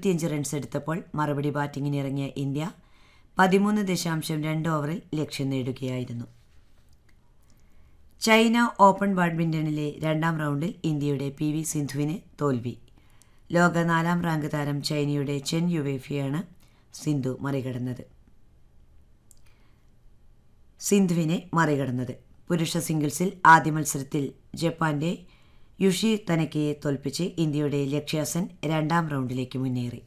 ഇരുപത്തിയഞ്ച് റൺസ് എടുത്തപ്പോൾ മറുപടി ബാറ്റിംഗിനിറങ്ങിയ ഇന്ത്യ പതിമൂന്ന് ദശാംശം രണ്ട് ഓവറിൽ ലക്ഷ്യം നേടുകയായിരുന്നു ചൈന ഓപ്പൺ ബാഡ്മിൻ്റണിലെ രണ്ടാം റൗണ്ടിൽ ഇന്ത്യയുടെ പി വി സിന്ധുവിന് തോൽവി ലോക നാലാം റാങ്ക് താരം ചൈനയുടെ ചെൻ യുവേഫിയാണ് സിന്ധു മറികടന്നത് സിന്ധുവിനെ മറികടന്നത് പുരുഷ സിംഗിൾസിൽ ആദ്യ മത്സരത്തിൽ ജപ്പാന്റെ യുഷി തനക്കയെ തോൽപ്പിച്ച് ഇന്ത്യയുടെ ലക്ഷ്യാസൻ രണ്ടാം റൗണ്ടിലേക്ക് മുന്നേറി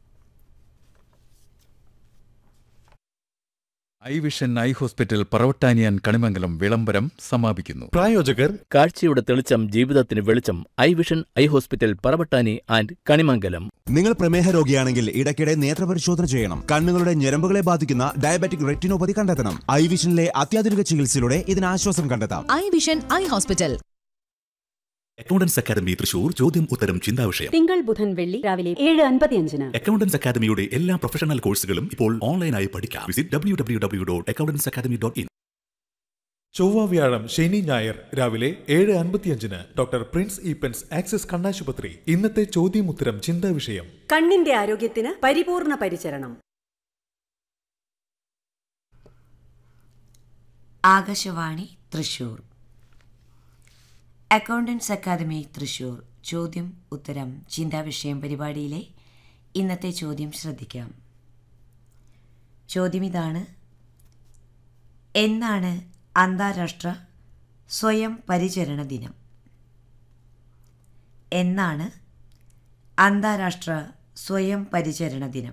ഐ വിഷൻ ഐ ഹോസ്പിറ്റൽ പറവട്ടാനിയാൻ കണിമംഗലം വിളംബരം സമാപിക്കുന്നു പ്രായോജകർ കാഴ്ചയുടെ തെളിച്ചം ജീവിതത്തിന് വെളിച്ചം Eye Vision Eye Hospital Paravattani and Kanimangalam നിങ്ങൾ പ്രമേഹ രോഗിയാണെങ്കിൽ ഇടയ്ക്കിടെ നേത്രപരിശോധന ചെയ്യണം കണ്ണുകളുടെ ഞരമ്പുകളെ ബാധിക്കുന്ന ഡയബറ്റിക് റെറ്റിനോപ്പതി കണ്ടെത്തണം ഐ വിഷനിലെ അത്യാധുനിക ചികിത്സയിലൂടെ ഇതിന് ആശ്വാസം കണ്ടെത്താം Eye Vision Eye Hospital Accountants Academy Thrissur ചോദ്യം ഉത്തരം ചിന്താവിഷയം തിങ്കൾ ബുധൻ വെള്ളി രാവിലെ ഏഴ് അൻപത്തിയഞ്ചിന് അക്കൗണ്ടൻസ് അക്കാദമിയുടെ എല്ലാ പ്രൊഫഷണൽ കോഴ്സുകളും ഇപ്പോൾ ഓൺലൈനായി പഠിക്കാം visit W W W dot Accountants Academy dot in ചൊവ്വ വ്യാഴം ശനി ഞായർ രാവിലെ ഏഴ് അൻപത്തിയഞ്ചിന് ഡോക്ടർ പ്രിൻസ് ഈപ്പൻസ് ആക്സിസ് കണ്ണാശുപത്രി ഇന്നത്തെ ചോദ്യം ഉത്തരം ചിന്താ വിഷയം കണ്ണിന്റെ ആരോഗ്യത്തിന് പരിപൂർണ പരിചരണം ആകാശവാണി തൃശൂർ അക്കൗണ്ടൻസ് അക്കാദമി തൃശൂർ ചോദ്യം ഉത്തരം ചിന്താവിഷയം പരിപാടിയിലെ ഇന്നത്തെ ചോദ്യം ശ്രദ്ധിക്കാം ചോദ്യം ഇതാണ് എന്നാണ് അന്താരാഷ്ട്ര സ്വയം പരിചരണ ദിനം എന്നാണ് അന്താരാഷ്ട്ര സ്വയം പരിചരണ ദിനം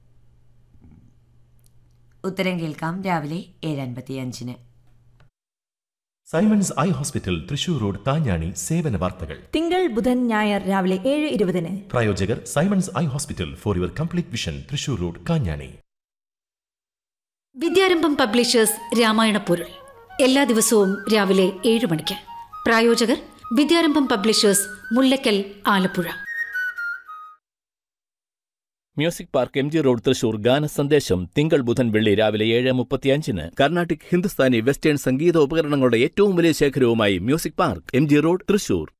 ഉത്തരം കേൾക്കാം രാവിലെ ഏഴ് അൻപത്തിയഞ്ചിന് Simons Eye Hospital Thrissur road Thanjani സേവന വാർത്തകൾ തിങ്കൾ ബുധൻ ഞായർ രാവിലെ ഏഴ് ഇരുപതിന് പ്രായോജകർ Simons Eye Hospital for your complete vision Thrissur road Kanjani Vidyarambham publishers Ramayana പൊരുൾ എല്ലാ ദിവസവും രാവിലെ ഏഴ് മണിക്ക് പ്രായോജകർ Vidyarambham publishers Mullakkal Alappuzha Music Park M G road Thrissur ഗാന സന്ദേശം തിങ്കൾ ബുധൻ വെള്ളി രാവിലെ ഏഴ് മുപ്പത്തിയഞ്ചിന് കർണാട്ടിക് ഹിന്ദുസ്ഥാനി വെസ്റ്റേൺ സംഗീത ഉപകരണങ്ങളുടെ ഏറ്റവും വലിയ ശേഖരവുമായി Music Park M G road Thrissur